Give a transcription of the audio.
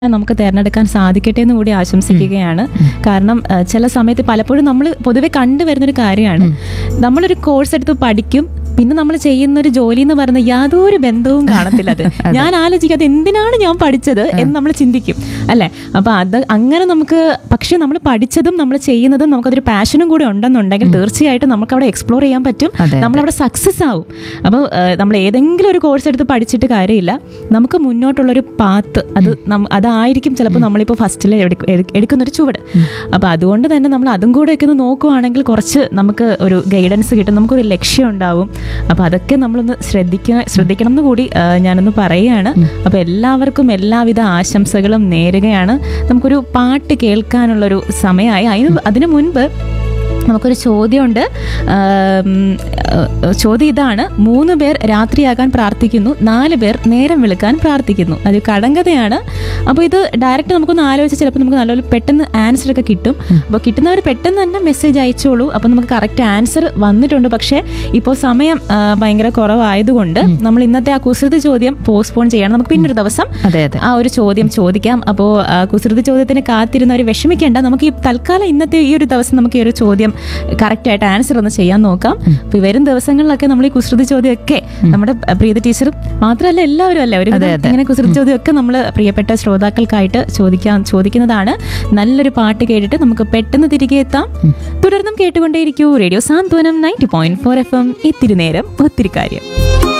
നമുക്ക് തിരഞ്ഞെടുക്കാൻ സാധിക്കട്ടെ എന്ന് കൂടി ആശംസിക്കുകയാണ് കാരണം ആ, ചില സമയത്ത് പലപ്പോഴും നമ്മൾ പൊതുവെ കണ്ടുവരുന്നൊരു കാര്യമാണ് നമ്മളൊരു കോഴ്സ് എടുത്ത് പഠിക്കും പിന്നെ നമ്മൾ ചെയ്യുന്ന ഒരു ജോലി എന്ന് പറയുന്ന യാതൊരു ബന്ധവും കാണത്തില്ല അത് ഞാൻ ആലോചിക്കാതെ എന്തിനാണ് ഞാൻ പഠിച്ചത് എന്ന് നമ്മൾ ചിന്തിക്കും അല്ലെ അപ്പൊ അത് അങ്ങനെ നമുക്ക് പക്ഷെ നമ്മൾ പഠിച്ചതും നമ്മൾ ചെയ്യുന്നതും നമുക്കതൊരു പാഷനും കൂടി ഉണ്ടെന്നുണ്ടെങ്കിൽ തീർച്ചയായിട്ടും നമുക്ക് അവിടെ എക്സ്പ്ലോർ ചെയ്യാൻ പറ്റും അതെ, അതെ. നമ്മളവിടെ സക്സസ് ആവും അപ്പോൾ നമ്മൾ ഏതെങ്കിലും ഒരു കോഴ്സ് എടുത്ത് പഠിച്ചിട്ട് കാര്യമില്ല നമുക്ക് മുന്നോട്ടുള്ളൊരു പാത്ത് അത് നം- അതായിരിക്കും ചിലപ്പോൾ നമ്മളിപ്പോൾ ഫസ്റ്റിൽ എടുക്കുന്നൊരു ചുവട് അപ്പോൾ അതുകൊണ്ട് തന്നെ നമ്മൾ അതും കൂടെ ഒക്കെ ഒന്ന് നോക്കുവാണെങ്കിൽ കുറച്ച് നമുക്ക് ഒരു ഗൈഡൻസ് കിട്ടും നമുക്കൊരു ലക്ഷ്യം ഉണ്ടാവും അപ്പോൾ അതൊക്കെ നമ്മളൊന്ന് ശ്രദ്ധിക്കുക ശ്രദ്ധിക്കണം എന്ന് കൂടി ആ, ഞാനൊന്ന് പറയുകയാണ് അപ്പോൾ എല്ലാവർക്കും എല്ലാവിധ ആശംസകളും നേരുകയാണ് നമുക്കൊരു പാട്ട് കേൾക്കാനുള്ളൊരു സമയമായി അതിന് അതിനു മുൻപ് നമുക്കൊരു ചോദ്യമുണ്ട് ആം, ഏഹ്, ചോദ്യം ഇതാണ് മൂന്ന് പേർ രാത്രിയാകാൻ പ്രാർത്ഥിക്കുന്നു നാല് പേർ നേരം വെളുക്കാൻ പ്രാർത്ഥിക്കുന്നു അത് കടങ്കഥയാണ് അപ്പോൾ ഇത് ഡയറക്റ്റ് നമുക്കൊന്ന് ആലോചിച്ച് ചിലപ്പോൾ നമുക്ക് നല്ലപോലെ പെട്ടെന്ന് ആൻസർ ഒക്കെ കിട്ടും അപ്പോൾ കിട്ടുന്നവർ പെട്ടെന്ന് തന്നെ മെസ്സേജ് അയച്ചോളൂ അപ്പോൾ നമുക്ക് കറക്റ്റ് ആൻസർ വന്നിട്ടുണ്ട് പക്ഷേ ഇപ്പോൾ സമയം ആ, ഭയങ്കര കുറവായതുകൊണ്ട് നമ്മൾ ഇന്നത്തെ ആ കുസൃതി ചോദ്യം പോസ്റ്റ്പോൺ ചെയ്യണം നമുക്ക് പിന്നൊരു ദിവസം അതെ അതെ ആ ഒരു ചോദ്യം ചോദിക്കാം അപ്പോൾ കുസൃതി ചോദ്യത്തിന് കാത്തിരുന്നവർ വിഷമിക്കേണ്ട നമുക്ക് ഈ തൽക്കാലം ഇന്നത്തെ ഈ ഒരു ദിവസം നമുക്ക് ഈ ഒരു ചോദ്യം കറക്റ്റ് ആയിട്ട് ആൻസർ ഒന്ന് ചെയ്യാൻ നോക്കാം അപ്പൊ ഈ വരും ദിവസങ്ങളിലൊക്കെ നമ്മൾ ഈ കുസൃതി ചോദ്യമൊക്കെ നമ്മുടെ പ്രീത ടീച്ചറും മാത്രമല്ല എല്ലാവരും അല്ലേ ഒരു അതെ, അതെ. ഇങ്ങനെ കുസൃതി ചോദ്യമൊക്കെ നമ്മൾ പ്രിയപ്പെട്ട ശ്രോതാക്കൾക്കായിട്ട് ചോദിക്കാൻ ചോദിക്കുന്നതാണ് നല്ലൊരു പാട്ട് കേട്ടിട്ട് നമുക്ക് പെട്ടെന്ന് തിരികെ എത്താം തുടർന്നും കേട്ടുകൊണ്ടേയിരിക്കൂ radio Santhwanam ninety point four F M ഇത്തിരി നേരം ഒത്തിരി കാര്യം